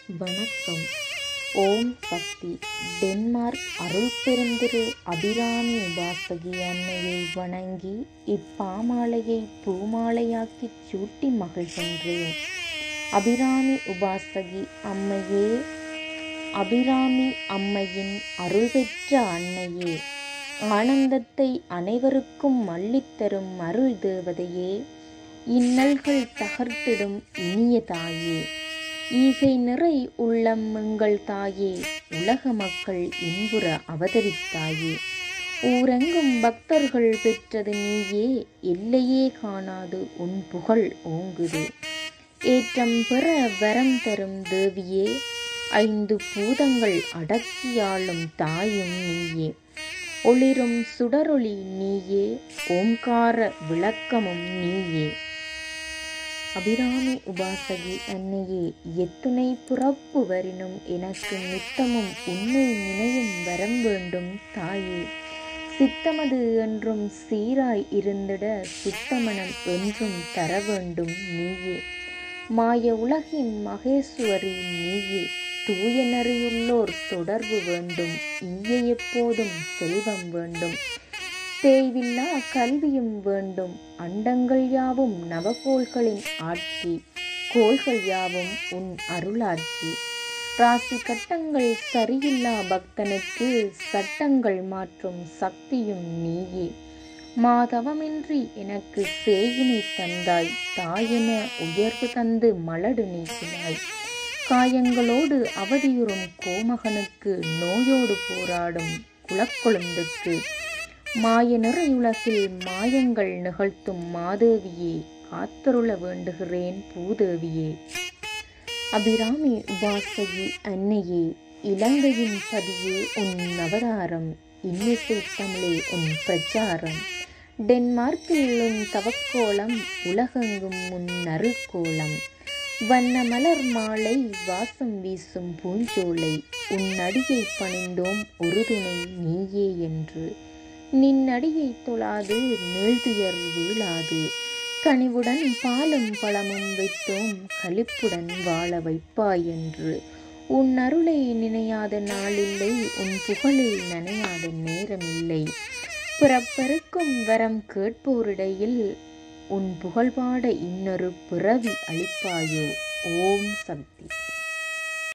வணக்கம் ஓம் சக்தி டென்மார்க் அருள் பெருந்திரு அபிராமி உபாசகி அன்னையை வணங்கி இப்பாமாலையை பூமாலையாக்கிச் சூட்டி மகிழ்கின்றேன் அபிராமி உபாசகி அம்மையே அபிராமி அம்மையின் அருள் பெற்ற அன்னையே ஆனந்தத்தை அனைவருக்கும் அள்ளித்தரும் அருள் தேவதையே இன்னல்கள் தகர்த்திடும் இனிய தாயே ஈகை நிறை உள்ளம் எங்கள் தாயே உலக மக்கள் இன்புற அவதரித்தாயே ஊரெங்கும் பக்தர்கள் பெற்றது நீயே எல்லையே காணாது உன் புகழ் ஓங்குது ஏற்றம் பெற வரம் தரும் தேவியே ஐந்து பூதங்கள் அடக்கியாளும் தாயும் நீயே ஒளிரும் சுடரொளி நீயே ஓம்கார விளக்கமும் நீயே அபிராமி உபாசகி அன்னையே எத்துணை புறப்பு வரினும் எனக்கு நித்தமும் உன்னை நினையும் வரம் வேண்டும் தாயே சித்தமது என்றும் சீராய் இருந்திட சுத்தமனம் என்றும் தர வேண்டும் நீயே மாய உலகின் மகேஸ்வரி நீயே தூய நெறியுள்ளோர் தொடர்பு வேண்டும் ஈய எப்போதும் செல்வம் வேண்டும் தேய்வில்லா கல்வியும் வேண்டும் அண்டங்கள் யாவும் நவகோள்களின் ஆட்சி கோள்கள் யாவும் உன் அருளாட்சி ராசி கட்டங்கள் சரியில்லா பக்தனுக்கு சட்டங்கள் மாற்றும் சக்தியும் நீயே மாதவமின்றி எனக்கு சேயினை தந்தாய் தாயென உயர்வு தந்து மலடு நீக்கினாய் காயங்களோடு அவதியுறும் கோமகனுக்கு நோயோடு போராடும் குலக்கொழுந்துக்கு மாய நிறையுலகில் மாயங்கள் நிகழ்த்தும் மாதேவியே காத்தருள வேண்டுகிறேன் பூதேவியே அபிராமி உபாசகி அன்னையே இலங்கையின் பதியே உன் அவதாரம் இன்னிசை தமிழே உன் பிரச்சாரம் டென்மார்க்கில் உன் தவக்கோலம் உலகெங்கும் உன் அருள்கோலம் வண்ண மலர் மாலை வாசம் வீசும் பூஞ்சோலை உன் அடியை பணிந்தோம் ஒரு துணை நீயே என்று நின் அடியை தொழாது நீழ்துயர் வீழாது கனிவுடன் பாலும் பழமும் வைத்தோம் களிப்புடன் வாழ வைப்பாய் என்று உன் அருளை நினையாத நாளில்லை உன் புகழில் நனையாத நேரமில்லை பிறப்பெருக்கும் வரம் கேட்போரிடையில் உன் புகழ்பாட இன்னொரு பிறவி அளிப்பாயோ ஓம் சக்தி